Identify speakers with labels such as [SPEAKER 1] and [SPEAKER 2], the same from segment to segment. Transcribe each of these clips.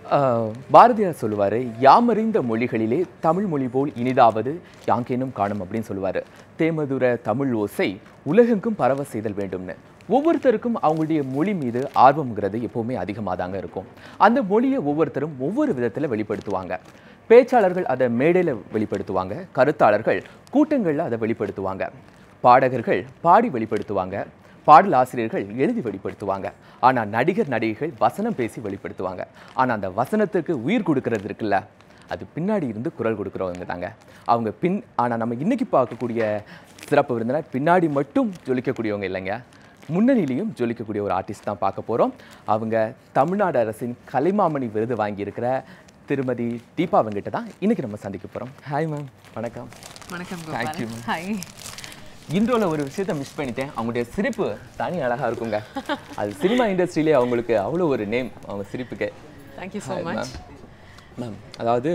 [SPEAKER 1] ஆஹ், பாரதியார் சொல்லுவார் யாமறிந்த மொழிகளிலே தமிழ் மொழி போல் இனிதாவது யாங்கேனும் காணும் அப்படின்னு சொல்லுவார் தேமதுர தமிழ் ஓசை உலகெங்கும் பரவ செய்தல் வேண்டும்னு ஒவ்வொருத்தருக்கும் அவங்களுடைய மொழி மீது ஆர்வம்ங்கிறது எப்போவுமே அதிகமாக தாங்க இருக்கும் அந்த மொழியை ஒவ்வொருத்தரும் ஒவ்வொரு விதத்தில் வெளிப்படுத்துவாங்க பேச்சாளர்கள் அதை மேடையில் வெளிப்படுத்துவாங்க கருத்தாளர்கள் கூட்டங்களில் அதை வெளிப்படுத்துவாங்க பாடகர்கள் பாடி வெளிப்படுத்துவாங்க பாடல் ஆசிரியர்கள் எழுதி வெளிப்படுத்துவாங்க ஆனால் நடிகர் நடிகைகள் வசனம் பேசி வெளிப்படுத்துவாங்க ஆனால் அந்த வசனத்துக்கு உயிர் கொடுக்கறது இருக்குல்ல அது பின்னாடி இருந்து குரல் கொடுக்குறவங்க தாங்க அவங்க பின் ஆனால் நம்ம இன்னைக்கு பார்க்கக்கூடிய சிறப்பு விருந்தினர் பின்னாடி மட்டும் ஜொலிக்கக்கூடியவங்க இல்லைங்க முன்னணியிலையும் ஜொலிக்கக்கூடிய ஒரு ஆர்டிஸ்ட் தான் பார்க்க போகிறோம் அவங்க தமிழ்நாடு அரசின் கலைமாமணி விருது வாங்கியிருக்கிற திருமதி தீபா வெங்கிட்ட தான் இன்னைக்கு நம்ம சந்திக்க போகிறோம் ஹாய் மேம் வணக்கம்
[SPEAKER 2] வணக்கம்
[SPEAKER 1] Thank you,
[SPEAKER 2] Gopal
[SPEAKER 1] ma'am.
[SPEAKER 2] Hi
[SPEAKER 1] இன்ட்ரோல ஒரு விஷயத்த மிஸ் பண்ணிட்டேன் அவங்களுடைய சிரிப்பு தனி அழகா இருக்குங்க அது சினிமா இண்டஸ்ட்ரியிலே அவங்களுக்கு அவ்வளோ ஒரு நேம் அவங்க சிரிப்புக்கு
[SPEAKER 2] தேங்க்யூ ஸோ மச்
[SPEAKER 1] மேம் அதாவது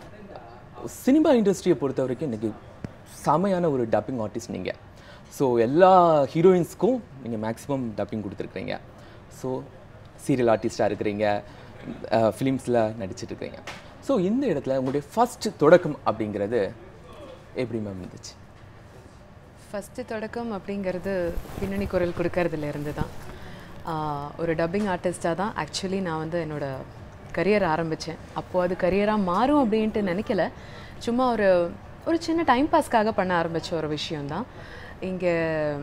[SPEAKER 1] சினிமா இண்டஸ்ட்ரியை பொறுத்த வரைக்கும் இன்னைக்கு செமையான ஒரு டப்பிங் ஆர்டிஸ்ட் நீங்கள் ஸோ எல்லா ஹீரோயின்ஸ்க்கும் நீங்கள் மேக்ஸிமம் டப்பிங் கொடுத்துருக்குறீங்க ஸோ சீரியல் ஆர்டிஸ்டாக இருக்கிறீங்க ஃபிலிம்ஸில் நடிச்சிட்டு இருக்கிறீங்க ஸோ இந்த இடத்துல உங்களுடைய ஃபர்ஸ்ட் தொடக்கம் அப்படிங்கிறது எப்படி மேம் இருந்துச்சு
[SPEAKER 2] ஃபஸ்ட்டு தொடக்கம் அப்படிங்கிறது பின்னணி குரல் கொடுக்கறதுல இருந்து தான் ஆஹ், ஒரு டப்பிங் ஆர்டிஸ்டாக தான் ஆக்சுவலி நான் வந்து என்னோட கரியர் ஆரம்பித்தேன் அப்போது அது கரியராக மாறும் அப்படின்ட்டு நினைக்கல சும்மா ஒரு ஒரு சின்ன டைம் பாஸ்க்காக பண்ண ஆரம்பித்த ஒரு விஷயம்தான் இங்கே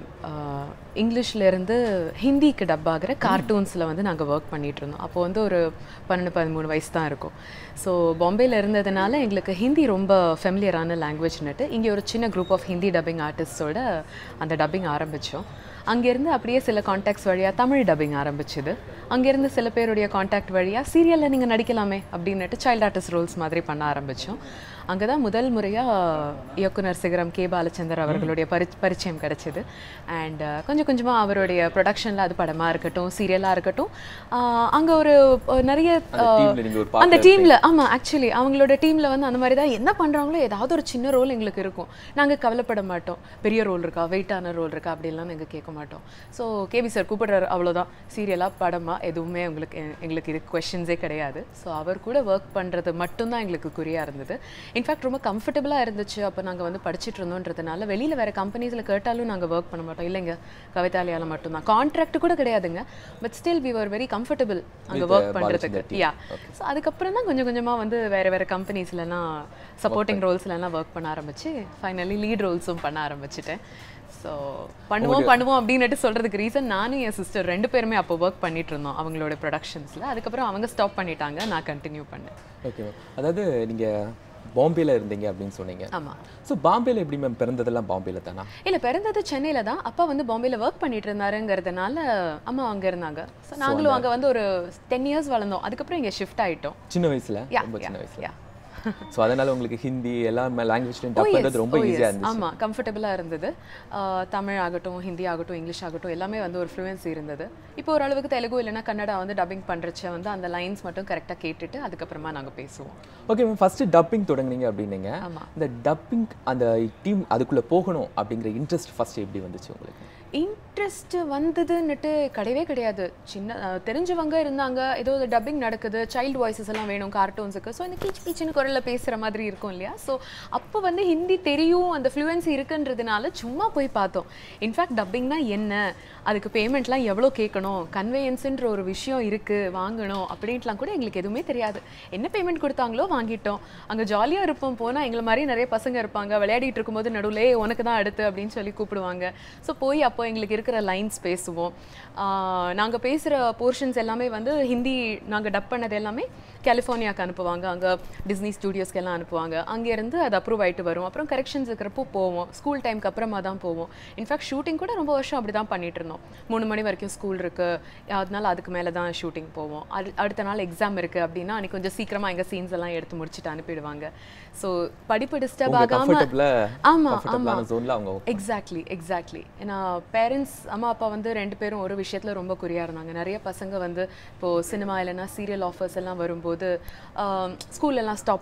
[SPEAKER 2] இங்கிலீஷ்லேருந்து ஹிந்திக்கு டப் ஆகிற கார்ட்டூன்ஸில் வந்து நாங்கள் ஒர்க் பண்ணிட்டு இருந்தோம் அப்போ வந்து ஒரு பன்னெண்டு பதிமூணு வயசு தான் இருக்கும் ஸோ பாம்பேயில் இருந்ததுனால எங்களுக்கு ஹிந்தி ரொம்ப ஃபெமிலியரான லாங்குவேஜ்னுட்டு இங்கே ஒரு சின்ன குரூப் ஆஃப் ஹிந்தி டப்பிங் ஆர்டிஸ்டோட அந்த டப்பிங் ஆரம்பித்தோம் அங்கேருந்து அப்படியே சில காண்டாக்ட்ஸ் வழியாக தமிழ் டப்பிங் ஆரம்பிச்சுது அங்கேருந்து சில பேருடைய காண்டாக்ட் வழியாக சீரியலில் நீங்கள் நடிக்கலாமே அப்படின்னுட்டு சைல்ட் ஆர்டிஸ்ட் ரோல்ஸ் மாதிரி பண்ண ஆரம்பித்தோம் அங்கே தான் முதல் முறையாக இயக்குனர் சிகரம் கே பாலச்சந்தர் அவர்களுடைய பரி பரிச்சயம் கிடச்சிது அண்ட் கொஞ்சம் கொஞ்சமாக அவருடைய ப்ரொடக்ஷனில் அது படமாக இருக்கட்டும் சீரியலாக இருக்கட்டும் அங்கே ஒரு அஹ், நிறைய
[SPEAKER 1] அந்த டீம்ல நீங்க ஒரு
[SPEAKER 2] அந்த டீமில் ஆமாம் ஆக்சுவலி அவங்களோட டீமில் வந்து அந்த மாதிரி தான் என்ன பண்ணுறாங்களோ ஏதாவது ஒரு சின்ன ரோல் எங்களுக்கு இருக்கும் நாங்கள் கவலைப்பட மாட்டோம் பெரிய ரோல் இருக்கா வெயிட்டான ரோல் இருக்கா அப்படிலாம் நாங்கள் கேட்க மாட்டோம் ஸோ கேபி சார் கூப்பிடுறாரு அவ்வளோதான் சீரியலாக படமா எதுவுமே எங்களுக்கு எங்களுக்கு இது கொஷின்ஸே கிடையாது ஸோ அவர் கூட ஒர்க் பண்ணுறது மட்டும்தான் எங்களுக்கு குறியாக இருந்தது இன்ஃபேக்ட் ரொம்ப கம்ஃபர்டபுளாக இருந்துச்சு அப்போ நாங்கள் வந்து படிச்சுட்டு இருந்தோன்றதுனால வெளியில் வேறு கம்பெனிஸில் கேட்டாலும் நாங்கள் ஒர்க் பண்ண மாட்டோம் இல்லைங்க கவிதாலயால மட்டும்தான் கான்ட்ராக்ட் கூட கிடையாதுங்க but still we were very comfortable அங்கே
[SPEAKER 1] With,
[SPEAKER 2] ஒர்க்
[SPEAKER 1] uh,
[SPEAKER 2] பண்ணுறதுக்கு
[SPEAKER 1] Balachandar
[SPEAKER 2] யா ஸோ அதுக்கப்புறம் தான் கொஞ்சம் கொஞ்சமாக வந்து வேறு வேறு கம்பெனிஸ்லலாம் சப்போர்ட்டிங் ரோல்ஸ்லலாம் ஒர்க் பண்ண ஆரம்பிச்சு ஃபைனலி லீட் ரோல்ஸும் பண்ண ஆரம்பிச்சிட்டேன் ஸோ பண்ணுவோம் பண்ணுவோம் அப்படின்னுட்டு சொல்கிறதுக்கு ரீசன் நானும் என் சிஸ்டர் ரெண்டு பேருமே அப்போ ஒர்க் பண்ணிட்டு இருந்தோம் அவங்களோட ப்ரொடக்ஷன்ஸில் அதுக்கப்புறம் அவங்க ஸ்டாப் பண்ணிட்டாங்க நான் கண்டினியூ பண்ணேன்
[SPEAKER 1] ஓகே மேம் அதாவது நீங்க பாம்பேல இருந்தீங்க அப்படின்னு சொன்னீங்க
[SPEAKER 2] ஆமாம்
[SPEAKER 1] ஸோ பாம்பேல எப்படி மேம் பிறந்ததெல்லாம் பாம்பேல தானா
[SPEAKER 2] இல்லை பிறந்தது சென்னையில் தான் அப்பா வந்து பாம்பேல ஒர்க் பண்ணிட்டு இருந்தாருங்கிறதுனால அம்மா அங்கே இருந்தாங்க ஸோ நாங்களும் அங்கே வந்து ஒரு டென் இயர்ஸ் வளர்ந்தோம் அதுக்கப்புறம் இங்கே ஷிஃப்ட் ஆகிட்டோம்
[SPEAKER 1] சின்ன வயசுல
[SPEAKER 2] யா
[SPEAKER 1] ரொம்ப
[SPEAKER 2] யா
[SPEAKER 1] சின்ன வயசுல
[SPEAKER 2] யா
[SPEAKER 1] ஸோ அதனால உங்களுக்கு ஹிந்தி எல்லா லாங்குவேஜ்லையும் டப் பண்ணுறது ரொம்ப ஈஸியாக இருந்துச்சு
[SPEAKER 2] ஆமாம் கம்ஃபர்டபுளாக இருந்தது ஆஹ் தமிழ் ஆகட்டும் ஹிந்தி ஆகட்டும் இங்கிலீஷ் ஆகட்டும் எல்லாமே வந்து ஒரு ஃப்ளூயன்சி இருந்தது இப்போ ஓரளவுக்கு தெலுங்கு இல்லைன்னா கன்னடா வந்து டப்பிங் பண்ணுறச்ச வந்து அந்த லைன்ஸ் மட்டும் கரெக்டாக கேட்டுட்டு அதுக்கப்புறமா நாங்கள் பேசுவோம்
[SPEAKER 1] ஓகே மேம் ஃபர்ஸ்ட் டப்பிங் தொடங்குனீங்க அப்படின்னீங்க
[SPEAKER 2] ஆமா.
[SPEAKER 1] இந்த டப்பிங் அந்த டீம் அதுக்குள்ள போகணும் அப்படிங்கிற இன்ட்ரெஸ்ட் ஃபர்ஸ்ட் எப்படி வந்துச்சு உங்களுக்கு
[SPEAKER 2] இன்ட்ரெஸ்ட் வந்ததுன்னுட்டு கிடையவே கிடையாது சின்ன அஹ், தெரிஞ்சவங்க இருந்தாங்க ஏதோ டப்பிங் நடக்குது சைல்டு வாய்ஸஸ் எல்லாம் வேணும் கார்ட்டூன்ஸுக்கு ஸோ இந்த கீச் கீச்சின்னு குரலில் பேசுகிற மாதிரி இருக்கும் இல்லையா ஸோ அப்போ வந்து ஹிந்தி தெரியும் அந்த ஃப்ளூயன்சி இருக்குன்றதுனால சும்மா போய் பார்த்தோம் இன்ஃபேக்ட் டப்பிங்னா என்ன அதுக்கு பேமெண்ட்லாம் எவ்வளோ கேட்கணும் கன்வேயன்ஸுன்ற ஒரு விஷயம் இருக்குது வாங்கணும் அப்படின்ட்டுலாம் கூட எங்களுக்கு எதுவுமே தெரியாது என்ன பேமெண்ட் கொடுத்தாங்களோ வாங்கிட்டோம் அங்கே ஜாலியாக இருப்போம் போனால் எங்களை மாதிரி நிறைய பசங்க இருப்பாங்க விளையாடிட்டு இருக்கும்போது நடுவுலே உனக்கு தான் அடுத்து அப்படின்னு சொல்லி கூப்பிடுவாங்க ஸோ போய் அப்போ எங்களுக்கு இருக்கிற லைன்ஸ் பேசுவோம் நாங்கள் பேசுகிற போர்ஷன்ஸ் எல்லாமே வந்து ஹிந்தி நாங்கள் டப் பண்ணது எல்லாமே கலிஃபோர்னியாவுக்கு அனுப்புவாங்க அங்கே டிஸ்னி ஸ்டூடியோஸ்க்கு எல்லாம் அனுப்புவாங்க அங்கேருந்து அது அப்ரூவ் ஆயிட்டு வரும் அப்புறம் கரெக்ஷன்ஸ் இருக்கிறப்போ போவோம் ஸ்கூல் டைம்க்கு அப்புறமா தான் போவோம் இன்ஃபேக்ட் ஷூட்டிங் கூட ரொம்ப வருஷம் அப்படி தான் பண்ணிட்டு இருந்தோம் மூணு மணி வரைக்கும் ஸ்கூல் இருக்குது அதனால அதுக்கு மேலே தான் ஷூட்டிங் போவோம் அது அடுத்த நாள் எக்ஸாம் இருக்குது அப்படின்னா அன்றைக்கி கொஞ்சம் சீக்கிரமாக எங்கள் சீன்ஸ் எல்லாம் எடுத்து முடிச்சுட்டு அனுப்பிடுவாங்க ஸோ படிப்பு டிஸ்டர்ப்
[SPEAKER 1] உங்க
[SPEAKER 2] ஆகாமல்
[SPEAKER 1] கம்ஃபர்டபுளா
[SPEAKER 2] ஆமா
[SPEAKER 1] கம்ஃபர்டபுளான ஜோன்ல அவங்க
[SPEAKER 2] எக்ஸாக்ட்லி எக்ஸாக்ட்லி ஏன்னா பேரண்ட்ஸ் அம்மா அப்பா வந்து ரெண்டு பேரும் ஒரு விஷயத்தில் ரொம்ப குறியாக இருந்தாங்க நிறைய பசங்க வந்து இப்போது சினிமா இல்லைன்னா சீரியல் ஆஃபர்ஸ் எல்லாம் வரும்போது ஸ்கூல் எல்லாம் ஸ்டாப்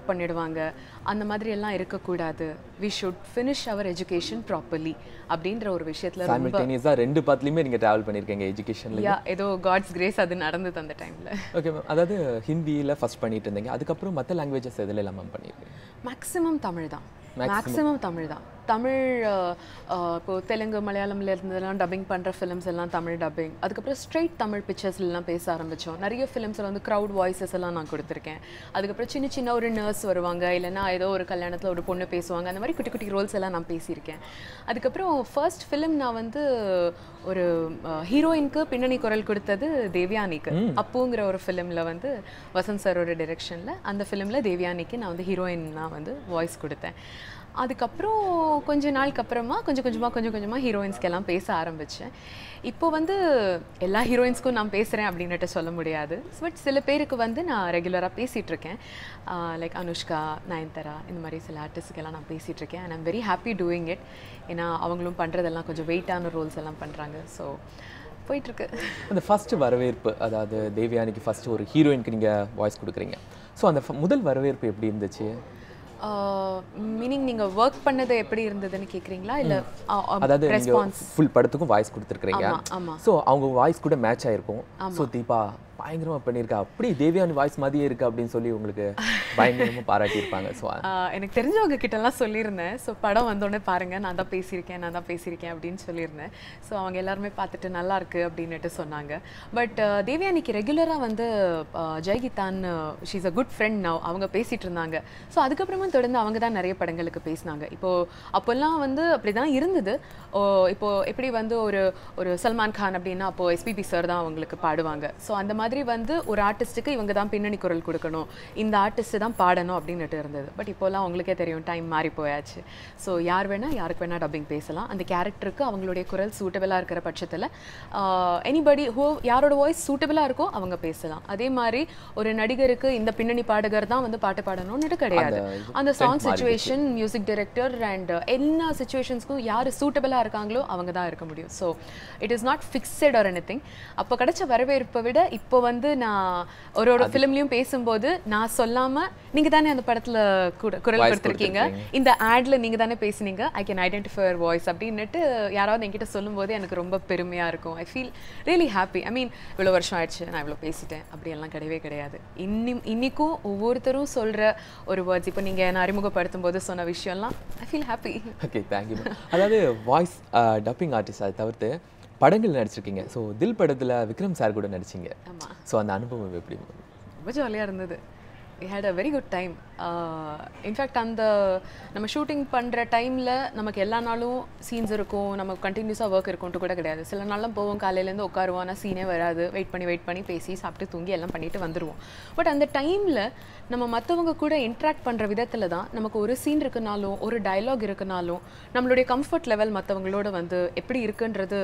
[SPEAKER 2] பண்ணிடுவாங்க அந்த மாதிரி எல்லாம் இருக்கக்கூடாது we should finish our education properly அப்படின்ற ஒரு விஷயத்துல ரொம்ப
[SPEAKER 1] சைமல்டேனியஸா ரெண்டு பாத்துலயுமே நீங்க டிராவல் பண்ணிருக்கீங்க எஜுகேஷன்ல
[SPEAKER 2] யா ஏதோ காட்ஸ் கிரேஸ் அது நடந்தது அந்த டைம்ல
[SPEAKER 1] ஓகே மேம் அதாவது ஹிந்தியில ஃபர்ஸ்ட் பண்ணிட்டு இருந்தீங்க அதுக்கப்புறம் மத்த லாங்குவேஜஸ் எதுல எல்லாம் மேம் பண்ணிருக்கீங்க
[SPEAKER 2] மேக்ஸிமம் தமிழ் தான் மேக்ஸிமம் தமிழ் தான் தமிழ் அஹ், அஹ், இப்போ தெலுங்கு மலையாளம்ல இருந்ததெல்லாம் டப்பிங் பண்ற ஃபிலிம்ஸ் எல்லாம் தமிழ் டப்பிங் அதுக்கப்புறம் ஸ்ட்ரெயிட் தமிழ் பிக்சர்ஸ்லாம் பேச ஆரம்பிச்சோம் நிறைய ஃபிலிம்ஸ்ல வந்து க்ரௌட் வாய்ஸஸ் எல்லாம் நான் கொடுத்துருக்கேன் அதுக்கப்புறம் சின்ன சின்ன ஒரு நர்ஸ் வருவாங்க இல்லைன்னா ஏதோ ஒரு கல்யாணத்துல ஒரு பொண்ணு பேசுவாங்க அந்த மாதிரி குட்டி குட்டி ரோல்ஸ் எல்லாம் நான் பேசியிருக்கேன் அதுக்கப்புறம் ஃபர்ஸ்ட் ஃபிலிம் நான் வந்து ஒரு ஹீரோயினுக்கு பின்னணி குரல் கொடுத்தது தேவ்யானிக்கு அப்புங்கிற ஒரு ஃபிலிமில் வந்து வசந்த் சாரோட டைரெக்ஷனில் அந்த ஃபிலிமில் தேவ்யானிக்கு நான் வந்து ஹீரோயின் நான் வந்து வாய்ஸ் கொடுத்தேன் அதுக்கப்புறம் கொஞ்ச நாளுக்கு அப்புறமா கொஞ்சம் கொஞ்சமாக கொஞ்சம் கொஞ்சமாக ஹீரோயின்ஸ்க்கு எல்லாம் பேச ஆரம்பித்தேன் இப்போ வந்து எல்லா ஹீரோயின்ஸ்க்கும் நான் பேசுகிறேன் அப்படின்னுட்டு சொல்ல முடியாது பட் சில பேருக்கு வந்து நான் ரெகுலராக பேசிகிட்டு இருக்கேன் லைக் அனுஷ்கா நயன்தாரா இந்த மாதிரி சில ஆர்டிஸ்ட்க்கெல்லாம் நான் பேசிகிட்டு இருக்கேன் and I'm very happy doing it ஏன்னா அவங்களும் பண்ணுறதெல்லாம் கொஞ்சம் வெயிட்டான ரோல்ஸ் எல்லாம் பண்ணுறாங்க ஸோ போயிட்டுருக்கு
[SPEAKER 1] அந்த ஃபர்ஸ்ட் வரவேற்பு அதாவது தேவியானிக்கு ஃபர்ஸ்ட் ஒரு ஹீரோயினுக்கு நீங்க வாய்ஸ் கொடுக்குறீங்க ஸோ அந்த ஃப- முதல் வரவேற்பு எப்படி இருந்துச்சு
[SPEAKER 2] மீனிங் நீங்கள் ஒர்க் பண்ணது எப்படி இருந்ததுன்னு கேட்குறீங்களா இல்லை
[SPEAKER 1] அதாவது நீங்க
[SPEAKER 2] ரெஸ்பான்ஸ்
[SPEAKER 1] ஃபுல் படத்துக்கும் வாய்ஸ் கொடுத்துருக்கீங்க
[SPEAKER 2] ஆமா, ஆமா.
[SPEAKER 1] ஸோ அவங்க வாய்ஸ் கூட மேட்ச் ஆயிருக்கும் ஸோ தீபா பயங்கரமா பண்ணியிருக்கா அப்படி தேவியானி வாய்ஸ் மாதிரியே இருக்கு அப்படின்னு சொல்லி உங்களுக்கு பயங்கரமா பாராட்டியிருப்பாங்க ஸோ
[SPEAKER 2] ஆஹ் எனக்கு தெரிஞ்சவங்க கிட்டலாம் சொல்லியிருந்தேன் ஸோ படம் வந்தோடனே பாருங்க நான் தான் பேசியிருக்கேன் நான் தான் பேசியிருக்கேன் அப்படின்னு சொல்லியிருந்தேன் ஸோ அவங்க எல்லாருமே பார்த்துட்டு நல்லா இருக்கு அப்படின்னுட்டு சொன்னாங்க பட் தேவியானிக்கு ரெகுலராக வந்து ஆஹ் ஜெயகீதான் she's a good friend now அவங்க பேசிட்டு இருந்தாங்க ஸோ அதுக்கப்புறமா தொடர்ந்து அவங்க தான் நிறைய படங்களுக்கு பேசினாங்க இப்போ அப்போல்லாம் வந்து அப்படி தான் இருந்தது ஓ, இப்போ எப்படி வந்து ஒரு ஒரு சல்மான் கான் அப்படின்னா அப்போ எஸ்பிபி சார் தான் அவங்களுக்கு பாடுவாங்க ஸோ அந்த மாதிரி வந்து ஒரு ஆர்டிஸ்ட்டுக்கு இவங்க தான் பின்னணி குரல் கொடுக்கணும் இந்த ஆர்டிஸ்ட் தான் பாடணும் அப்படின்னுட்டு இருந்தது பட் இப்போல்லாம் அவங்களுக்கே தெரியும் டைம் மாறி போயாச்சு ஸோ யார் வேணா யாருக்கு வேணா டப்பிங் பேசலாம் அந்த கேரக்டருக்கு அவங்களுடைய குரல் சூட்டபிளாக இருக்கிற பட்சத்தில் எனிபடி ஹோ யாரோட வாய்ஸ் சூட்டபிளாக இருக்கோ அவங்க பேசலாம் அதே மாதிரி ஒரு நடிகருக்கு இந்த பின்னணி பாடகர் தான் வந்து பாட்டு பாடணும்னு கிடையாது அந்த song situation music director and எல்லா சுச்சுவேஷன்ஸ்க்கும் யார் சூட்டபிளாக இருக்காங்களோ அவங்க தான் இருக்க முடியும் so it is not fixed or anything அப்போ கிடைச்ச வரவேற்பை விட இப்போ வந்து நான் ஒரு ஒரு ஃபிலிம்லையும் பேசும்போது நான் சொல்லாம நீங்க தானே அந்த படத்துல குர- குரல்
[SPEAKER 1] Voice
[SPEAKER 2] கொடுத்துருக்கீங்க இந்த ஆட்ல நீங்க தானே பேசுனீங்க I can identify your voice அப்படின்னுட்டு யாராவது என்கிட்ட சொல்லும்போது எனக்கு ரொம்ப பெருமையா இருக்கும் I feel really happy I mean இவ்வளோ வருஷம் ஆயிடுச்சு நான் இவ்வளோ பேசிட்டேன் அப்படியெல்லாம் கிடையவே கிடையாது இன்னி இன்னிக்கும் ஒவ்வொருத்தரும் சொல்ற ஒரு வேர்ட்ஸ் இப்போ நீங்க என்ன அறிமுகப்படுத்தும் போது சொன்ன விஷயம்லாம் I feel happy
[SPEAKER 1] okay thank you அதாவது வாய்ஸ் டப்பிங் ஆர்டிஸ்ட் அதை தவிர்த்து படங்கள் நடிச்சிருக்கீங்க ஸோ தில் படத்துல விக்ரம் சார் கூட நடிச்சீங்க
[SPEAKER 2] ஆமா
[SPEAKER 1] ஸோ அந்த அனுபவம் எப்படி
[SPEAKER 2] ரொம்ப ஜாலியாக இருந்தது we had a very good time in fact அந்த நம்ம ஷூட்டிங் பண்ணுற டைமில் நமக்கு எல்லா நாளும் சீன்ஸ் இருக்கும் நமக்கு கண்டினியூஸாக ஒர்க் இருக்கும்ட்டு கூட கிடையாது சில நாள்லாம் போவோம் காலையிலேருந்து உட்காருவோம் ஆனால் சீனே வராது வெயிட் பண்ணி வெயிட் பண்ணி பேசி சாப்பிட்டு தூங்கி எல்லாம் பண்ணிட்டு வந்துடுவோம் பட் அந்த டைமில் நம்ம மற்றவங்க கூட இன்ட்ராக்ட் பண்ணுற விதத்தில் தான் நமக்கு ஒரு சீன் இருக்குனாலும் ஒரு டயலாக் இருக்குனாலும் நம்மளுடைய கம்ஃபர்ட் லெவல் மற்றவங்களோட வந்து எப்படி இருக்குன்றது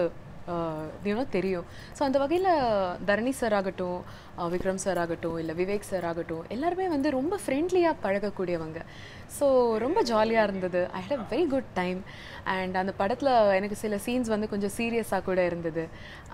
[SPEAKER 2] யூனோ தெரியும் ஸோ அந்த வகையில் தரணி சார் ஆகட்டும் அஹ் விக்ரம் சார் ஆகட்டும் இல்லை விவேக் சார் ஆகட்டும் எல்லாருமே வந்து ரொம்ப ஃப்ரெண்ட்லியாக பழகக்கூடியவங்க ஸோ ரொம்ப ஜாலியாக இருந்தது I had a very good time and அந்த படத்தில் எனக்கு சில சீன்ஸ் வந்து கொஞ்சம் சீரியஸாக கூட இருந்தது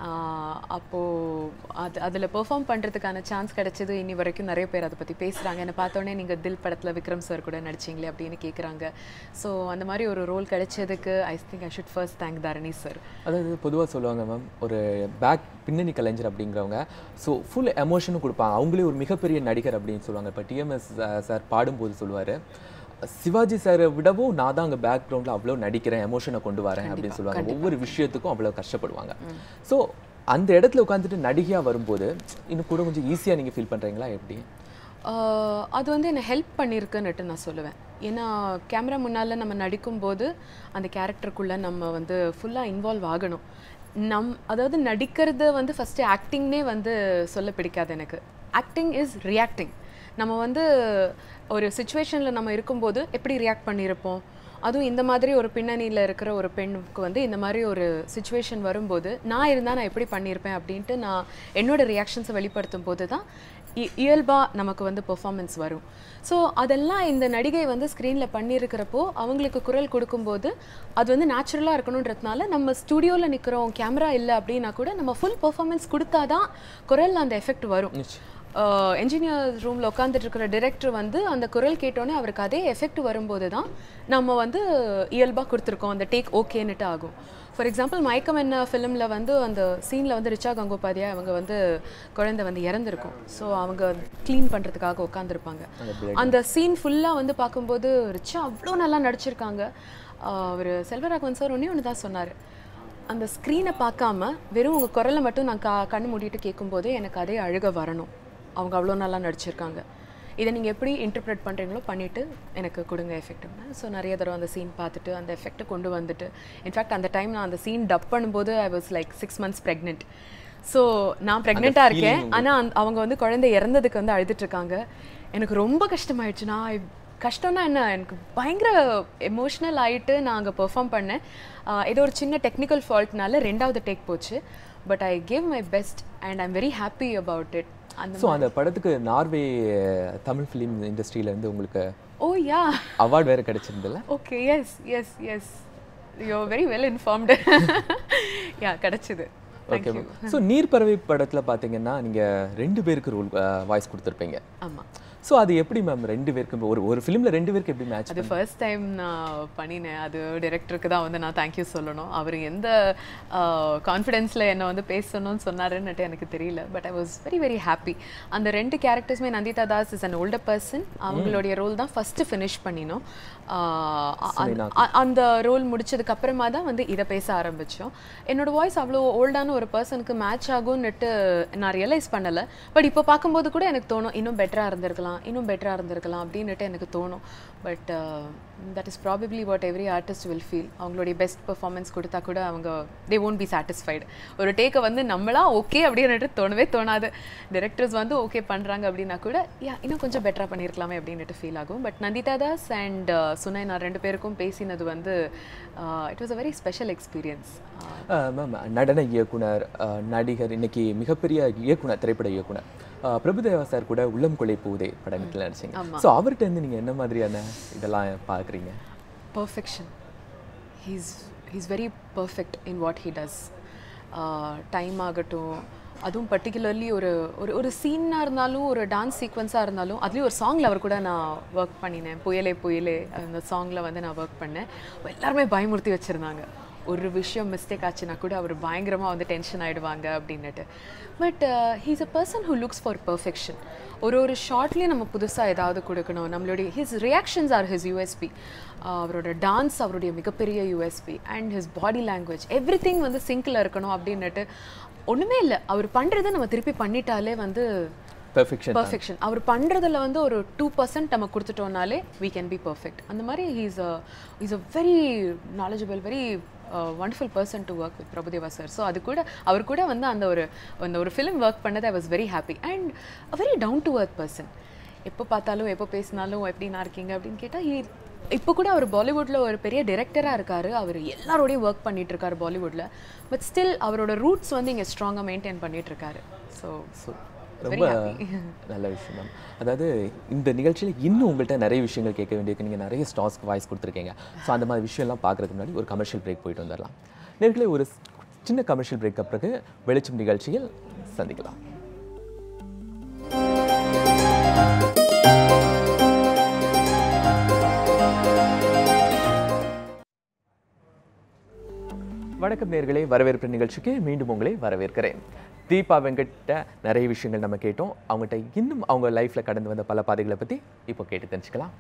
[SPEAKER 2] அப்போது அது அதில் பெர்ஃபார்ம் பண்ணுறதுக்கான சான்ஸ் கிடைச்சது இன்னி வரைக்கும் நிறைய பேர் அதை பற்றி பேசுகிறாங்க என்னை பார்த்தோன்னே நீங்கள் தில் படத்தில் விக்ரம் சார் கூட நடிச்சிங்களே அப்படின்னு கேட்குறாங்க ஸோ அந்த மாதிரி ஒரு ரோல் கிடைச்சதுக்கு I think I should first thank Dharani sir
[SPEAKER 1] அதாவது பொதுவாக சொல்லுவாங்க மேம் ஒரு பேக் பின்னணி கலைஞர் அப்படிங்கிறவங்க ஸோ ஃபுல் எமோஷனும் கொடுப்பாங்க அவங்களே ஒரு மிகப்பெரிய நடிகர் அப்படின்னு சொல்லுவாங்க இப்போ டிஎம்எஸ் சார் பாடும்போது சொல்லுவார் சிவாஜி சாரை விடவும் நான் தான் அங்கே பேக்ரவுண்டில் அவ்வளோ நடிக்கிறேன் எமோஷனை கொண்டு வரேன் அப்படின்னு சொல்லுவாங்க ஒவ்வொரு விஷயத்துக்கும் அவ்வளோ கஷ்டப்படுவாங்க ஸோ அந்த இடத்துல உட்காந்துட்டு நடிகையாக வரும்போது இன்னும் கூட கொஞ்சம் ஈஸியாக நீங்கள் ஃபீல் பண்ணுறீங்களா எப்படி
[SPEAKER 2] ஆஹ் அது வந்து என்னை ஹெல்ப் பண்ணியிருக்குன்னுட்டு நான் சொல்லுவேன் ஏன்னா கேமரா முன்னால் நம்ம நடிக்கும்போது அந்த கேரக்டருக்குள்ளே நம்ம வந்து ஃபுல்லாக இன்வால்வ் ஆகணும் நம் அதாவது நடிக்கிறது வந்து ஃபஸ்ட்டு ஆக்டிங்னே வந்து சொல்ல பிடிக்காது எனக்கு ஆக்டிங் இஸ் ரியாக்டிங் நம்ம வந்து ஒரு சுச்சுவேஷனில் நம்ம இருக்கும்போது எப்படி ரியாக்ட் பண்ணியிருப்போம் அதுவும் இந்த மாதிரி ஒரு பின்னணியில் இருக்கிற ஒரு பெண்ணுக்கு வந்து இந்த மாதிரி ஒரு சுச்சுவேஷன் வரும்போது நான் இருந்தால் நான் எப்படி பண்ணியிருப்பேன் அப்படின்ட்டு நான் என்னோட ரியாக்ஷன்ஸை வெளிப்படுத்தும் போது தான் இ- இயல்பா நமக்கு வந்து பெர்ஃபார்மன்ஸ் வரும் ஸோ அதெல்லாம் இந்த நடிகை வந்து ஸ்க்ரீனில் பண்ணியிருக்கிறப்போ அவங்களுக்கு குரல் கொடுக்கும்போது அது வந்து நேச்சுரலாக இருக்கணுன்றதுனால நம்ம ஸ்டுடியோவில் நிற்கிறோம் கேமரா இல்லை அப்படின்னா கூட நம்ம ஃபுல் பெர்ஃபார்மன்ஸ் கொடுத்தாதான் குரல்ல அந்த எஃபெக்ட் வரும் என்ஜினியர் ரூமில் உட்காந்துட்டு இருக்கிற டிரெக்டர் வந்து அந்த குரல் கேட்டோன்னே அவருக்கு அதே எஃபெக்ட் வரும்போது தான் நம்ம வந்து இயல்பாக கொடுத்துருக்கோம் அந்த டேக் ஓகேன்னுட்டு ஆகும் ஃபார் எக்ஸாம்பிள் மயக்கம் என்ன ஃபிலிமில் வந்து அந்த சீனில் வந்து ரிச்சா கங்கோபாத்யா அவங்க வந்து குழந்தை வந்து இறந்துருக்கும் ஸோ அவங்க க்ளீன் பண்ணுறதுக்காக உட்காந்துருப்பாங்க அந்த சீன் ஃபுல்லாக வந்து பார்க்கும்போது ரிச்சா அவ்வளோ நல்லா நடிச்சிருக்காங்க அவர் செல்வராகவன் சார் ஒன்றே ஒன்று தான் சொன்னார் அந்த ஸ்க்ரீனை பார்க்காம வெறும் உங்கள் குரலை மட்டும் நான் கா கண்ணு மூடிட்டு கேட்கும்போதே எனக்கு அதே அழுக வரணும் அவங்க அவ்வளோ நல்லா நடிச்சிருக்காங்க இதை நீங்கள் எப்படி இன்டர்பிரேட் பண்ணுறீங்களோ பண்ணிவிட்டு எனக்கு கொடுங்க எஃபெக்ட் ஸோ நிறைய தடவை அந்த சீன் பார்த்துட்டு அந்த எஃபெக்ட்டை கொண்டு வந்துட்டு இன்ஃபேக்ட் அந்த டைம் நான் அந்த சீன் டப் பண்ணும்போது I was like six months pregnant so நான் ப்ரெக்னெண்ட்டாக இருக்கேன் ஆனால் அவங்க வந்து குழந்தை இறந்ததுக்கு வந்து அழுதுட்டு இருக்காங்க எனக்கு ரொம்ப கஷ்டமாயிடுச்சு நான் I- கஷ்டம்னா என்ன எனக்கு பயங்கர எமோஷ்னல் ஆயிட்டு நான் அங்கே பெர்ஃபார்ம் பண்ணேன் ஆஹ் ஏதோ ஒரு சின்ன டெக்னிக்கல் ஃபால்ட்னால ரெண்டாவது டேக் போச்சு but I gave my best and I'm very happy about it அந்த
[SPEAKER 1] ஸோ அந்த படத்துக்கு நார்வே தமிழ் ஃபிலிம் இண்டஸ்ட்ரியிலேருந்து உங்களுக்கு
[SPEAKER 2] ஓ யா
[SPEAKER 1] அவார்ட் வேறு கிடைச்சிருந்தல
[SPEAKER 2] okay yes yes yes you very well informed yeah கிடச்சிது
[SPEAKER 1] ஓகே மேம் ஸோ நீர்ப்பறவை படத்தில் பார்த்தீங்கன்னா நீங்கள் ரெண்டு பேருக்கு ரோல் வாய்ஸ் கொடுத்துருப்பீங்க
[SPEAKER 2] ஆமாம்
[SPEAKER 1] ஸோ அது எப்படி மேம் ரெண்டு பேருக்கு ஒரு ஒரு ஃபிலிமில் ரெண்டு பேருக்கு எப்படி மேட்ச்
[SPEAKER 2] அது ஃபர்ஸ்ட் டைம் நான் பண்ணினேன் அது டிரெக்டருக்கு தான் வந்து நான் தேங்க்யூ சொல்லணும் அவர் எந்த கான்ஃபிடென்ஸில் என்னை வந்து பேசணும்னு சொன்னாருன்னுட்டு எனக்கு தெரியல but I was very very happy அந்த ரெண்டு கேரக்டர்ஸுமே Nandita Das is an older person அவங்களுடைய ரோல் தான் ஃபஸ்ட்டு ஃபினிஷ் பண்ணினோம் ஆஹ் அந்த- அ- அந்த ரோல் முடிச்சதுக்கு அப்புறமா தான் வந்து இதை பேச ஆரம்பித்தோம் என்னோட வாய்ஸ் அவ்வளோ ஓல்டான ஒரு பர்சனுக்கு மேட்ச் ஆகும்னுட்டு நான் ரியலைஸ் பண்ணலை பட் இப்போ பார்க்கும்போது கூட எனக்கு தோணும் இன்னும் பெட்டராக இருந்திருக்கலாம் இன்னும் பெட்டராக இருந்திருக்கலாம் அப்படின்னுட்டு எனக்கு தோணும் but that is probably what every artist will feel அவங்களுடைய பெஸ்ட் பெர்ஃபார்மன்ஸ் கொடுத்தா கூட அவங்க தே ஓன்ட் பி சாட்டிஸ்ஃபைடு ஒரு டேக்கை வந்து நம்மளா ஓகே அப்படின்னுட்டு தோணவே தோணாது டிரெக்டர்ஸ் வந்து ஓகே பண்ணுறாங்க அப்படின்னா கூட யா இன்னும் கொஞ்சம் பெட்டராக பண்ணியிருக்கலாமே அப்படின்னுட்டு ஃபீல் ஆகும் பட் நந்திதா தாஸ் அண்ட் சுனை நான் ரெண்டு பேருக்கும் பேசினது வந்து it was a very special experience
[SPEAKER 1] ma'am நடன இயக்குனர் அஹ், நடிகர் இன்னைக்கு மிகப்பெரிய இயக்குனர் திரைப்பட இயக்குனர் அஹ், பிரபுதேவா சார் கூட உள்ளம் கொலை போதே படத்தில் நடிச்சீங்க ஸோ அவர்கிட்ட இருந்து நீங்கள் என்ன மாதிரியான இதெல்லாம் பார்க்குறீங்க
[SPEAKER 2] perfection he's he's very perfect in what he does time ஆகட்டும் அதுவும் பர்டிகுலர்லி ஒரு ஒரு ஒரு சீனாக இருந்தாலும் ஒரு டான்ஸ் சீக்வன்ஸாக இருந்தாலும் அதுலேயும் ஒரு சாங்கில் அவர் கூட நான் ஒர்க் பண்ணினேன் புயலே புயலே அந்த சாங்கில் வந்து நான் ஒர்க் பண்ணேன் எல்லாருமே பயமுறுத்தி வச்சுருந்தாங்க ஒரு விஷயம் மிஸ்டேக் ஆச்சுன்னா கூட அவர் பயங்கரமாக வந்து டென்ஷன் ஆகிடுவாங்க அப்படின்னுட்டு but he's a person who looks for perfection ஒரு ஒரு ஷார்ட்லேயும் நம்ம புதுசாக ஏதாவது கொடுக்கணும் நம்மளுடைய his reactions are his USP அவரோட டான்ஸ் அவருடைய மிகப்பெரிய USP and his body language everything வந்து சிங்கில் இருக்கணும் அப்படின்னுட்டு ஒன்றுமே இல்லை அவர் பண்ணுறதை நம்ம திருப்பி பண்ணிட்டாலே வந்து
[SPEAKER 1] பெர்ஃபெக்ஷன்
[SPEAKER 2] பர்ஃபெக்ஷன் அவர் பண்ணுறதுல வந்து ஒரு டூ பர்சன்ட் நம்ம கொடுத்துட்டோம்னாலே we கேன் பி பர்ஃபெக்ட் அந்த மாதிரி he's a is a very knowledgeable very wonderful person to work with Prabhudeva sir so அது கூட அவர் கூட வந்து அந்த ஒரு அந்த ஒரு ஃபிலிம் ஒர்க் பண்ணது I was very happy and a very down to earth person எப்போ பார்த்தாலும் எப்போ பேசினாலும் எப்படின்னா இருக்கீங்க அப்படின்னு கேட்டால் he இப்போ கூட அவர் பாலிவுட்டில் ஒரு பெரிய டைரக்டராக இருக்காரு அவர் எல்லாரோடையும் ஒர்க் பண்ணிட்டு இருக்காரு பாலிவுட்டில் பட் ஸ்டில் அவரோட ரூட்ஸ் வந்து இங்கே ஸ்ட்ராங்காக மெயின்டைன் பண்ணிட்டு இருக்காரு ஸோ
[SPEAKER 1] ஸோ ரொம்ப நல்ல விஷயம் மேம் அதாவது இந்த நிகழ்ச்சியில் இன்னும் உங்கள்கிட்ட நிறைய விஷயங்கள் கேட்க வேண்டியிருக்கு நீங்கள் நிறைய ஸ்டார்ஸ்க்கு வாய்ஸ் கொடுத்துருக்கீங்க ஸோ அந்த மாதிரி விஷயம்லாம் பார்க்குறதுக்கு முன்னாடி ஒரு கமர்ஷியல் பிரேக் போயிட்டு வந்துடலாம் நேர்களே ஒரு சின்ன கமர்ஷியல் பிரேக் பிறகு வெளிச்சம் நிகழ்ச்சியில் சந்திக்கலாம் வணக்கம் நேர்களே வரவேற்பு நிகழ்ச்சிக்கு மீண்டும் உங்களை வரவேற்கிறேன் தீபா வெங்கட்ட நிறைய விஷயங்கள் நம்ம கேட்டோம் அவங்ககிட்ட இன்னும் அவங்க லைஃப்பில் கடந்து வந்த பல பாதைகளை பற்றி இப்போ கேட்டு தெரிஞ்சுக்கலாம்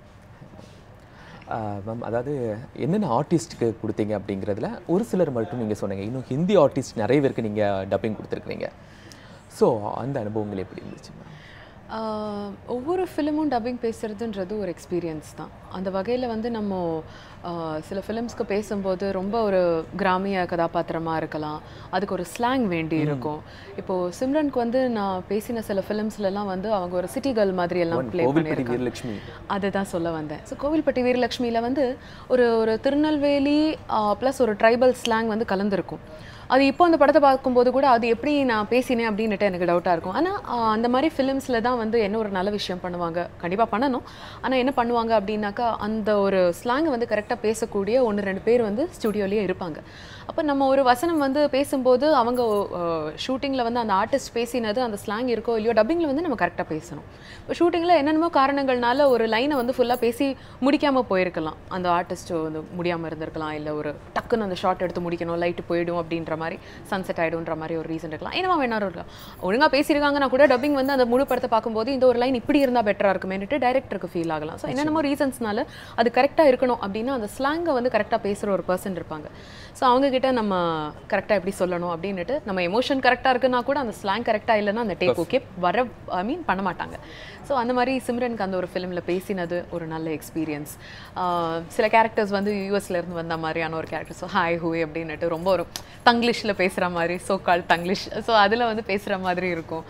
[SPEAKER 1] மேம் அதாவது என்னென்ன ஆர்டிஸ்ட்டுக்கு கொடுத்தீங்க அப்படிங்கிறதுல ஒரு சிலர் மட்டும் நீங்கள் சொன்னீங்க இன்னும் ஹிந்தி ஆர்டிஸ்ட் நிறைய பேருக்கு நீங்கள் டப்பிங் கொடுத்துருக்குறீங்க ஸோ அந்த அனுபவங்கள் எப்படி இருந்துச்சு மேம்
[SPEAKER 2] ஆஹ் ஒவ்வொரு ஃபிலிமும் டப்பிங் பேசுறதுன்றது ஒரு எக்ஸ்பீரியன்ஸ் தான் அந்த வகையில் வந்து நம்ம ஆஹ் சில ஃபிலிம்ஸ்க்கு பேசும்போது ரொம்ப ஒரு கிராமிய கதாபாத்திரமாக இருக்கலாம் அதுக்கு ஒரு ஸ்லாங் வேண்டி இருக்கும் இப்போது சிம்ரனுக்கு வந்து நான் பேசின சில ஃபிலிம்ஸ்லலாம் வந்து அவங்க ஒரு சிட்டி கேர்ள் மாதிரி எல்லாம் ப்ளே
[SPEAKER 1] கோவில்பட்டி
[SPEAKER 2] பண்ணியிருக்காங்க
[SPEAKER 1] வீரலட்சுமி
[SPEAKER 2] அதுதான் சொல்ல வந்தேன் ஸோ கோவில்பட்டி வீரலட்சுமியில் வந்து ஒரு ஒரு திருநெல்வேலி ப்ளஸ் ஒரு ட்ரைபல் ஸ்லாங் வந்து கலந்துருக்கும் அது இப்போ அந்த படத்தை பார்க்கும்போது கூட அது எப்படி நான் பேசினேன் அப்படின்னுட்டு எனக்கு டவுட்டாக இருக்கும் ஆனால் அந்த மாதிரி ஃபிலிம்ஸில் தான் வந்து என்ன ஒரு நல்ல விஷயம் பண்ணுவாங்க கண்டிப்பாக பண்ணணும் ஆனால் என்ன பண்ணுவாங்க அப்படின்னாக்கா அந்த ஒரு ஸ்லாங்கை வந்து கரெக்டாக பேசக்கூடிய ஒன்று ரெண்டு பேர் வந்து ஸ்டுடியோலேயே இருப்பாங்க அப்போ நம்ம ஒரு வசனம் வந்து பேசும்போது அவங்க ஷூட்டிங்கில் வந்து அந்த ஆர்டிஸ்ட் பேசினது அந்த ஸ்லாங் இருக்கோ இல்லையோ டப்பிங்கில் வந்து நம்ம கரெக்டாக பேசணும் இப்போ ஷூட்டிங்கில் என்னென்னமோ காரணங்கள்னால ஒரு லைனை வந்து ஃபுல்லாக பேசி முடிக்காமல் போயிருக்கலாம் அந்த ஆர்டிஸ்ட் வந்து முடியாமல் இருந்திருக்கலாம் இல்லை ஒரு டக்குன்னு அந்த ஷாட் எடுத்து முடிக்கணும் லைட்டு போயிடும் அப்படின்ற மாதிரி சன்செட் ஆகிடும்ன்ற மாதிரி ஒரு ரீசன் இருக்கலாம் என்னவா வேணாலும் இருக்கலாம் ஒழுங்காக பேசியிருக்காங்கன்னா கூட டப்பிங் வந்து அந்த முழு படத்தை பார்க்கும்போது இந்த ஒரு லைன் இப்படி இருந்தால் பெட்டராக இருக்குமேன்ட்டு டைரக்டருக்கு ஃபீல் ஆகலாம் ஸோ என்னென்னமோ ரீசன்ஸ்னால அது கரெக்டாக இருக்கணும் அப்படின்னா அந்த ஸ்லாங்கை வந்து கரெக்டாக பேசுகிற ஒரு பர்சன் இருப்பாங்க ஸோ அவங்க கிட்ட நம்ம கரெக்டாக எப்படி சொல்லணும் அப்படின்னுட்டு நம்ம எமோஷன் கரெக்டாக இருக்குன்னா கூட அந்த ஸ்லாங் கரெக்டாக இல்லைன்னா அந்த டேக் ஓகே வர ஐ மீன் பண்ண மாட்டாங்க ஸோ அந்த மாதிரி சிம்ரனுக்கு அந்த ஒரு ஃபிலிமில் பேசினது ஒரு நல்ல எக்ஸ்பீரியன்ஸ் சில கேரக்டர்ஸ் வந்து யூஎஸ்ல இருந்து வந்த மாதிரியான ஒரு கேரக்டர் ஸோ ஹாய் ஹூய் அப்படின்னுட்டு ரொம்ப ஒரு தங்கிலீஷில் பேசுகிற மாதிரி சோ கால் தங்கிலீஷ் ஸோ அதில் வந்து பேசுகிற மாதிரி இருக்கும்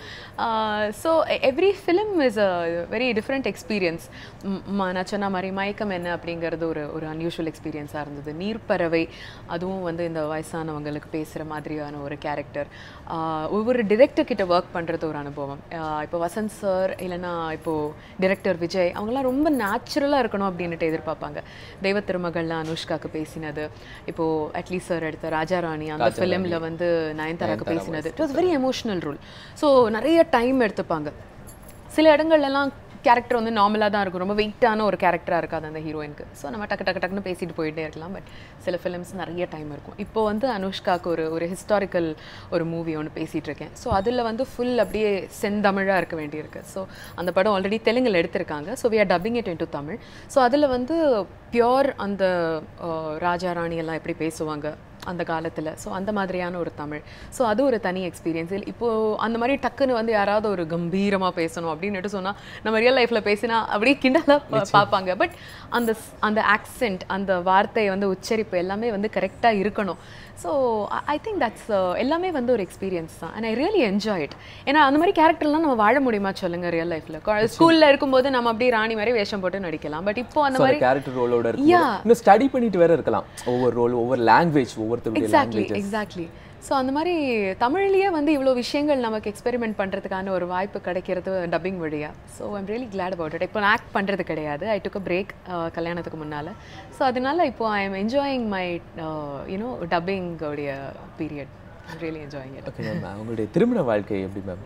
[SPEAKER 2] so every film is a very different experience நான் சொன்ன மாதிரி மயக்கம் என்ன அப்படிங்கிறது ஒரு ஒரு அன்யூஷுவல் எக்ஸ்பீரியன்ஸாக இருந்தது நீர்ப்பறவை அதுவும் வந்து இந்த வயசானவங்களுக்கு பேசுகிற மாதிரியான ஒரு கேரக்டர் ஒவ்வொரு டிரெக்டர் கிட்ட ஒர்க் பண்ணுறது ஒரு அனுபவம் இப்போ வசந்த் சார் இல்லைன்னா இப்போது டிரெக்டர் விஜய் அவங்களாம் ரொம்ப நேச்சுரலாக இருக்கணும் அப்படின்னுட்டு எதிர்பார்ப்பாங்க தெய்வ திருமகள்ல அனுஷ்காக்கு பேசினது இப்போது அட்லீஸ்ட் சார் எடுத்த ராஜாராணி அந்த ஃபிலிமில் வந்து நயன்தாராக்கு பேசினது it was very emotional role so நிறைய டைம் எடுத்துப்பாங்க சில இடங்கள்லாம் கேரக்டர் வந்து நார்மலாக தான் இருக்கும் ரொம்ப வெயிட்டான ஒரு கேரக்டராக இருக்காது அந்த ஹீரோயினுக்கு ஸோ நம்ம டக்கு டக்கு டக்குன்னு பேசிட்டு போயிட்டே இருக்கலாம் பட் சில ஃபிலிம்ஸ் நிறைய டைம் இருக்கும் இப்போ வந்து அனுஷ்காக்கு ஒரு ஒரு ஹிஸ்டாரிக்கல் ஒரு மூவி ஒன்று பேசிகிட்டு இருக்கேன் ஸோ அதில் வந்து ஃபுல் அப்படியே செந்தமிழாக இருக்க வேண்டியிருக்கு ஸோ அந்த படம் ஆல்ரெடி தெலுங்கில் எடுத்திருக்காங்க so we are dubbing it into Tamil so அதில் வந்து பியோர் அந்த ராஜா ராணி எல்லாம் எப்படி பேசுவாங்க அந்த காலத்தில் ஸோ அந்த மாதிரியான ஒரு தமிழ் ஸோ அது ஒரு தனி எக்ஸ்பீரியன்ஸ் இப்போது அந்த மாதிரி டக்குன்னு வந்து யாராவது ஒரு கம்பீரமாக பேசணும் அப்படின்னுட்டு சொன்னால் நம்ம ரியல் லைஃப்பில் பேசினா அப்படியே கிண்டலாக பார்ப்பாங்க பட் அந்த அந்த ஆக்சென்ட் அந்த வார்த்தை வந்து உச்சரிப்பு எல்லாமே வந்து கரெக்டாக இருக்கணும் ஸோ ஐ திங்க் தட்ஸ் எல்லாமே வந்து ஒரு எக்ஸ்பீரியன்ஸ் தான் and I really enjoy it ஏன்னா அந்த மாதிரி கேரக்டர்லாம் நம்ம வாழ முடியுமா சொல்லுங்க ரியல் லைஃப்பில் ஸ்கூலில் இருக்கும்போது நம்ம அப்படியே ராணி மாதிரி வேஷம் போட்டு நடிக்கலாம் பட் இப்போ அந்த மாதிரி
[SPEAKER 1] கேரக்டர் ரோலோட இருக்கு இன்னும் ஸ்டடி பண்ணிட்டு வேற இருக்கலாம் ஒவ்வொரு ரோல் ஒவ்வொரு லாங்குவேஜ் ஒவ்வொருத்தருடைய
[SPEAKER 2] எக்ஸாக்ட்லி எக்ஸாக்ட்லி ஸோ அந்த மாதிரி தமிழ்லேயே வந்து இவ்வளோ விஷயங்கள் நமக்கு எக்ஸ்பெரிமெண்ட் பண்ணுறதுக்கான ஒரு வாய்ப்பு கிடைக்கிறது டப்பிங் வழியாக so I'm really glad about it இப்போ நான் ஆக்ட் பண்ணுறது கிடையாது ஐ டுக் அ பிரேக் கல்யாணத்துக்கு முன்னால் ஸோ அதனால இப்போ I am enjoying my you know dubbing உடைய period really enjoying it
[SPEAKER 1] okay ma'am உங்களுடைய திருமண வாழ்க்கை எப்படி மேம்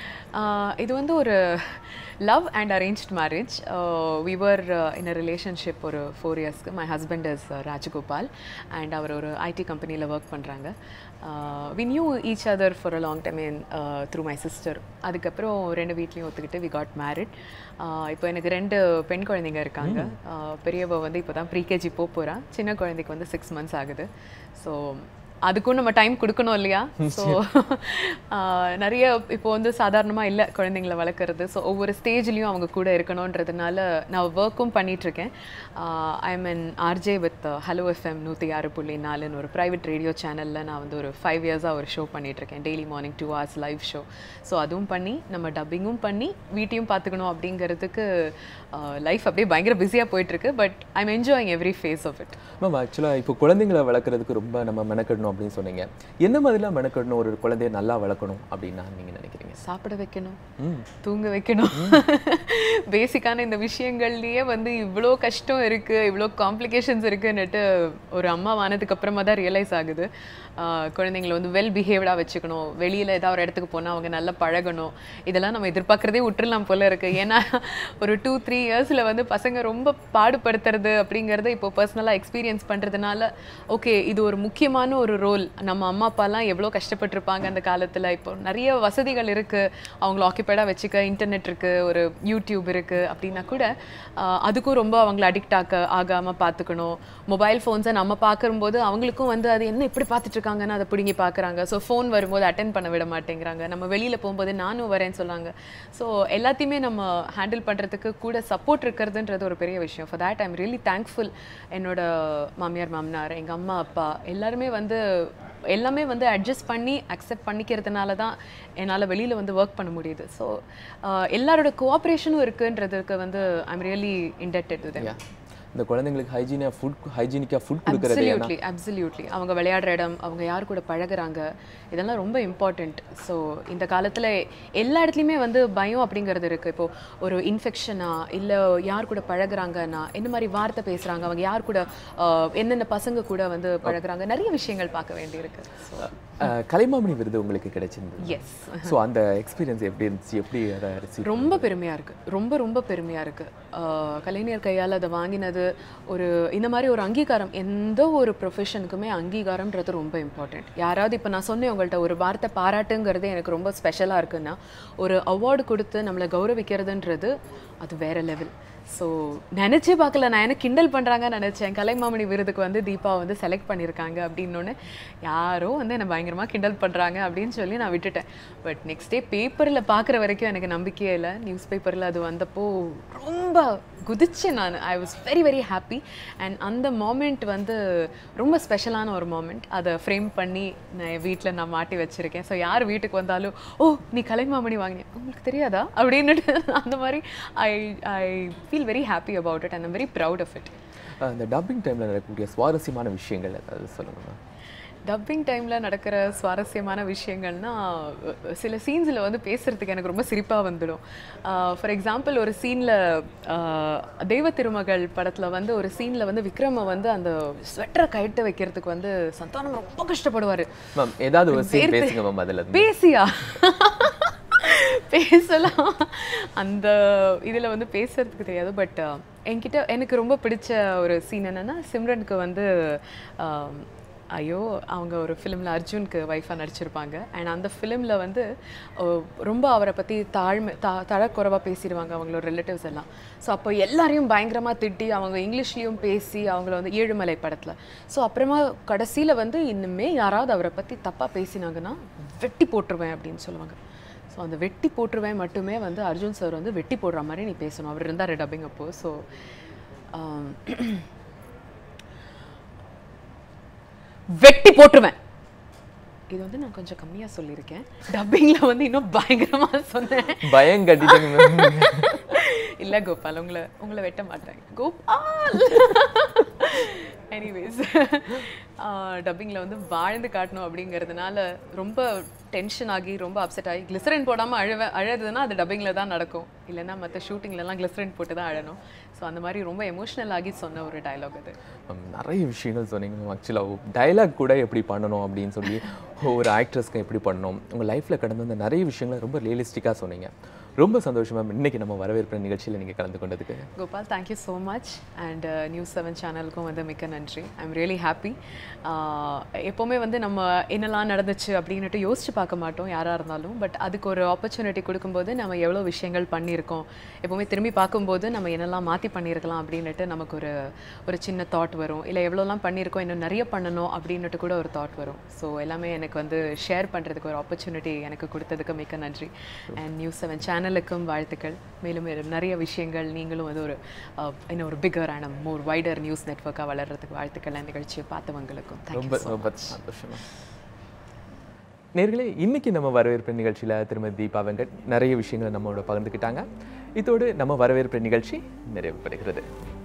[SPEAKER 2] இது வந்து ஒரு love and arranged marriage we were in a relationship ஒரு ஃபோர் இயர்ஸ்க்கு my husband is Rajagopal and அவர் ஒரு ஐடி கம்பெனியில் ஒர்க் பண்ணுறாங்க we knew each other for a long time in through my sister அதுக்கப்புறம் ரெண்டு வீட்லேயும் ஒத்துக்கிட்டு வி காட் மேரிட் இப்போ எனக்கு ரெண்டு பெண் குழந்தைங்க இருக்காங்க பெரியவ வந்து இப்போ தான் ப்ரீகேஜி போக போகிறா சின்ன குழந்தைக்கு வந்து சிக்ஸ் மந்த்ஸ் ஆகுது ஸோ அதுக்கும் நம்ம டைம் கொடுக்கணும் இல்லையா ஸோ நிறைய இப்போ வந்து சாதாரணமாக இல்லை குழந்தைங்கள வளர்க்குறது ஸோ ஒவ்வொரு ஸ்டேஜ்லேயும் அவங்க கூட இருக்கணுன்றதுனால நான் ஒர்க்கும் பண்ணிகிட்ருக்கேன் I am an RJ with hello FM நூற்றி ஆறு புள்ளி நாலுன்னு ஒரு ப்ரைவேட் ரேடியோ சேனலில் நான் வந்து ஒரு ஃபைவ் இயர்ஸாக ஒரு ஷோ பண்ணிகிட்ருக்கேன் daily morning two hours live show so அதுவும் பண்ணி நம்ம டப்பிங்கும் பண்ணி வீட்டையும் பார்த்துக்கணும் அப்படிங்கிறதுக்கு லைஃப் அப்படியே பயங்கர பிஸியாக போயிட்டுருக்கு but I am enjoying every phase of it
[SPEAKER 1] ma'am ஆக்சுவலாக இப்போ குழந்தைங்களை வளர்க்குறதுக்கு ரொம்ப நம்ம மெனக்கடணும் அப்படின்னு சொன்னீங்க எந்த மாதிரிலாம் மெனக்கடணும் ஒரு குழந்தைய நல்லா வளர்க்கணும் அப்படின்னா நீங்கள் நினைக்கிறீங்க
[SPEAKER 2] சாப்பிட வைக்கணும் தூங்க வைக்கணும் பேசிக்கான இந்த விஷயங்கள்லயே வந்து இவ்வளோ கஷ்டம் இருக்கு இவ்வளோ காம்ப்ளிகேஷன்ஸ் இருக்குன்னுட்டு ஒரு அம்மா ஆனதுக்கு அப்புறமா தான் ரியலைஸ் ஆகுது குழந்தைங்களை வந்து வெல் பிஹேவ்டாக வச்சுக்கணும் வெளியில் ஏதாவது ஒரு இடத்துக்கு போனால் அவங்க நல்லா பழகணும் இதெல்லாம் நம்ம எதிர்பார்க்குறதே விட்டுறலாம் போல இருக்கு ஏன்னா ஒரு டூ த்ரீ இயர்ஸில் வந்து பசங்க ரொம்ப பாடுபடுத்துறது அப்படிங்கிறத இப்போ பர்சனலாக எக்ஸ்பீரியன்ஸ் பண்ணுறதுனால ஓகே இது ஒரு முக்கியமான ஒரு ரோல் நம்ம அம்மா அப்பாலாம் எவ்வளோ கஷ்டப்பட்டிருப்பாங்க அந்த காலத்தில் இப்போ நிறைய வசதிகள் இருக்குது அவங்கள ஆக்கியபைடாக வச்சுக்க இன்டர்நெட் இருக்குது ஒரு யூடியூப் இருக்குது அப்படின்னா கூட அதுக்கும் ரொம்ப அவங்கள அடிக்ட் ஆக்க ஆகாமல் பார்த்துக்கணும் மொபைல் ஃபோன்ஸை நம்ம பார்க்கும்போது அவங்களுக்கும் வந்து அது என்ன இப்படி பார்த்துட்டு இருக்காங்கன்னு அதை பிடுங்கி பார்க்குறாங்க ஸோ ஃபோன் வரும்போது அட்டன் பண்ண விட மாட்டேங்கிறாங்க நம்ம வெளியில் போகும்போது நானும் வரேன்னு சொன்னாங்க ஸோ எல்லாத்தையுமே நம்ம ஹேண்டில் பண்ணுறதுக்கு கூட சப்போர்ட் இருக்கிறதுன்றது ஒரு பெரிய விஷயம் for that I'm really thankful என்னோட மாமியார் மாமனார் எங்கள் அம்மா அப்பா எல்லாருமே வந்து எல்லாமே வந்து அட்ஜஸ்ட் பண்ணி அக்செப்ட் பண்ணிக்கிறதுனால தான் என்னால் வெளியில் வந்து ஒர்க் பண்ண முடியுது ஸோ எல்லாரோட கோஆப்ரேஷனும் இருக்குன்றதுக்கு வந்து ஐம் ரியலி இன்டெக்டட் வித்
[SPEAKER 1] இந்த குழந்தைங்களுக்கு ஹைஜீனியா ஃபுட் ஹைஜீனிக்காக ஃபுட் கொடுக்கறது ஏன்னா
[SPEAKER 2] அப்சல்யூட்லி அப்சல்யூட்லி அவங்க விளையாடுற இடம் அவங்க யார் கூட பழகுறாங்க இதெல்லாம் ரொம்ப இம்பார்ட்டண்ட் ஸோ இந்த காலத்தில் எல்லா இடத்துலையுமே வந்து பயம் அப்படிங்கிறது இருக்குது இப்போ ஒரு இன்ஃபெக்ஷனா இல்லை யார் கூட பழகுறாங்கன்னா என்ன மாதிரி வார்த்தை பேசுகிறாங்க அவங்க யார் கூட ஆஹ், என்னென்ன பசங்க கூட வந்து பழகுறாங்க நிறைய விஷயங்கள் பார்க்க வேண்டியிருக்கு ஸோ
[SPEAKER 1] அஹ், கலைமாமணி விருது உங்களுக்கு கிடைச்சிருந்தது
[SPEAKER 2] எஸ்
[SPEAKER 1] ஸோ அந்த எக்ஸ்பீரியன்ஸ் எப்படி இருந்துச்சு எப்படி அதை ரிசீவ்
[SPEAKER 2] ரொம்ப பெருமையா இருக்கு ரொம்ப ரொம்ப பெருமையா இருக்கு ஆஹ் கலைஞர் கையால் அதை வாங்கினது ஒரு இந்த மாதிரி ஒரு அங்கீகாரம் எந்த ஒரு ப்ரொஃபஷனுக்குமே அங்கீகாரம்ன்றது ரொம்ப இம்பார்ட்டண்ட் யாராவது இப்போ நான் சொன்னேன் உங்கள்கிட்ட ஒரு வார்த்தை பாராட்டுங்கிறது எனக்கு ரொம்ப ஸ்பெஷலாக இருக்குன்னா ஒரு அவார்டு கொடுத்து நம்மளை கௌரவிக்கிறதுன்றது அது வேற லெவல் ஸோ நினச்சே பார்க்கல நான் என்ன கிண்டல் பண்ணுறாங்கன்னு நினச்சேன் கலைமாமணி விருதுக்கு வந்து தீபா வந்து செலக்ட் பண்ணியிருக்காங்க அப்படின்னோடனே யாரோ வந்து என்னை பயங்கரமாக கிண்டல் பண்ணுறாங்க அப்படின்னு சொல்லி நான் விட்டுட்டேன் பட் நெக்ஸ்ட் டே பேப்பரில் பார்க்குற வரைக்கும் எனக்கு நம்பிக்கையே இல்லை நியூஸ் பேப்பரில் அது வந்தப்போ ரொம்ப குதிச்சேன் நான் I was very very happy and அந்த மோமெண்ட் வந்து ரொம்ப ஸ்பெஷலான ஒரு மோமெண்ட் அதை ஃப்ரேம் பண்ணி நான் என் வீட்டில் நான் மாட்டி வச்சுருக்கேன் ஸோ யார் வீட்டுக்கு வந்தாலும் ஓ நீ கலைமாமணி வாங்கினியா உங்களுக்கு தெரியாதா அப்படின்னுட்டு அந்த மாதிரி I I feel very happy about it and I'm very proud of it
[SPEAKER 1] அந்த டப்பிங் டைமில் நடக்கக்கூடிய சுவாரஸ்யமான விஷயங்கள் ஏதாவது சொல்லுங்க
[SPEAKER 2] டப்பிங் டைமில் நடக்கிற சுவாரஸ்யமான விஷயங்கள்னா அஹ், சில சீன்ஸில் வந்து பேசுகிறதுக்கு எனக்கு ரொம்ப சிரிப்பாக வந்துடும் ஃபார் எக்ஸாம்பிள் ஒரு சீனில் தெய்வ திருமகள் படத்தில் வந்து ஒரு சீனில் வந்து விக்ரம வந்து அந்த ஸ்வெட்டரை கழட்ட வைக்கிறதுக்கு வந்து சந்தானம் ரொம்ப கஷ்டப்படுவார்
[SPEAKER 1] மேம் ஏதாவது ஒரு சீன்
[SPEAKER 2] வேர்த்து-
[SPEAKER 1] பேசுங்க மேம் அதில் இருந்து
[SPEAKER 2] பேசியா பேசலாம் அந்த இதில் வந்து பேசுறதுக்கு தெரியாது பட் என்கிட்ட எனக்கு ரொம்ப பிடிச்ச ஒரு சீன் என்னன்னா சிம்ரனுக்கு வந்து ஆம், ஐயோ அவங்க ஒரு ஃபிலிமில் அர்ஜுனுக்கு ஒய்ஃபாக நடிச்சிருப்பாங்க அண்ட் அந்த ஃபிலிமில் வந்து ஓ, ரொம்ப அவரை பற்றி தாழ்மை தா தரக்குறைவாக பேசிடுவாங்க அவங்களோட ரிலேட்டிவ்ஸ் எல்லாம் ஸோ அப்போ எல்லாரையும் பயங்கரமாக திட்டி அவங்க இங்கிலீஷ்லேயும் பேசி அவங்கள வந்து ஏழுமலை படத்தில் ஸோ அப்புறமா கடைசியில் வந்து இன்னுமே யாராவது அவரை பற்றி தப்பாக பேசினாங்கன்னா வெட்டி போட்டுருவேன் அப்படின்னு சொல்லுவாங்க ஸோ அந்த வெட்டி போட்டுருவேன் மட்டுமே வந்து அர்ஜுன் சார் வந்து வெட்டி போடுற மாதிரி நீ பேசணும் அவர் இருந்தார் டப்பிங் அப்போ ஸோ வெட்டி போட்டுருவேன் இது வந்து நான் கொஞ்சம் கம்மியாக சொல்லியிருக்கேன் டப்பிங்கில் வந்து இன்னும் பயங்கரமாக சொன்னேன்
[SPEAKER 1] பயம் கட்டிட்டீங்க மேம்
[SPEAKER 2] இல்லை கோபால் உங்களை உங்களை வெட்ட மாட்டேன் கோபால் எனிவேஸ் டப்பிங்கில் வந்து வாழ்ந்து காட்டணும் அப்படிங்கிறதுனால ரொம்ப டென்ஷன் ஆகி ரொம்ப அப்செட் ஆகி கிளிசரின் போடாமல் அழுவேன் அழுதுன்னா அது டப்பிங்கில் தான் நடக்கும் இல்லைன்னா மற்ற ஷூட்டிங்லலாம் கிளிசரின் போட்டு தான் அழணும் ஸோ அந்த மாதிரி ரொம்ப எமோஷ்னல் ஆகி சொன்ன ஒரு டயலாக் அது
[SPEAKER 1] மேம், நிறைய விஷயங்கள் சொன்னீங்க மேம் ஆக்சுவலாக டைலாக் கூட எப்படி பண்ணணும் அப்படின்னு சொல்லி ஒரு ஆக்ட்ரஸ்க்கு எப்படி பண்ணணும் உங்கள் லைஃப்பில் கடந்து வந்த நிறைய விஷயங்களை ரொம்ப ரியலிஸ்டிக்காக சொன்னீங்க ரொம்ப சந்தோஷம் மேம் இன்னைக்கு நம்ம வரவேற்பு நிகழ்ச்சியில் நீங்கள் கலந்து கொண்டதுக்கு
[SPEAKER 2] Gopal thank you so much and news seven சேனலுக்கும் வந்து மிக்க நன்றி ஐ எம் ரியலி ஹாப்பி எப்போவுமே வந்து நம்ம என்னெல்லாம் நடந்துச்சு அப்படின்னுட்டு யோசிச்சு பார்க்க மாட்டோம் யாராக இருந்தாலும் பட் அதுக்கு ஒரு ஆப்பர்ச்சுனிட்டி கொடுக்கும்போது நம்ம எவ்வளோ விஷயங்கள் பண்ணியிருக்கோம் எப்போவுமே திரும்பி பார்க்கும்போது நம்ம என்னெல்லாம் மாற்றி பண்ணியிருக்கலாம் அப்படின்னுட்டு நமக்கு ஒரு ஒரு சின்ன தாட் வரும் இல்லை எவ்வளோலாம் பண்ணியிருக்கோம் இன்னும் நிறைய பண்ணணும் அப்படின்னுட்டு கூட ஒரு தாட் வரும் ஸோ எல்லாமே எனக்கு வந்து ஷேர் பண்ணுறதுக்கு ஒரு ஆப்பர்ச்சுனிட்டி எனக்கு கொடுத்ததுக்கு மிக்க நன்றி அண்ட் நியூஸ் செவன் சேனலுக்கும் வாழ்த்துக்கள் மேலும் வேறு நிறைய விஷயங்கள் நீங்களும் வந்து ஒரு அஹ், இன்னும் ஒரு bigger and more wider news நெட்ஒர்க்காக வளர்கிறதுக்கு வாழ்த்துக்கள் இந்த நிகழ்ச்சியை பார்த்தவங்களுக்கும்
[SPEAKER 1] ரொம்ப
[SPEAKER 2] தேங்க்யூ
[SPEAKER 1] ரொம்ப சந்தோஷம் மேம் நேர்களே இன்னைக்கு நம்ம வரவேற்பு நிகழ்ச்சியில் திருமதி தீபா வெங்கட் நிறைய விஷயங்களை நம்மளோட பகிர்ந்துக்கிட்டாங்க இதோடு நம்ம வரவேற்பு நிகழ்ச்சி நிறைவு பெறுகிறது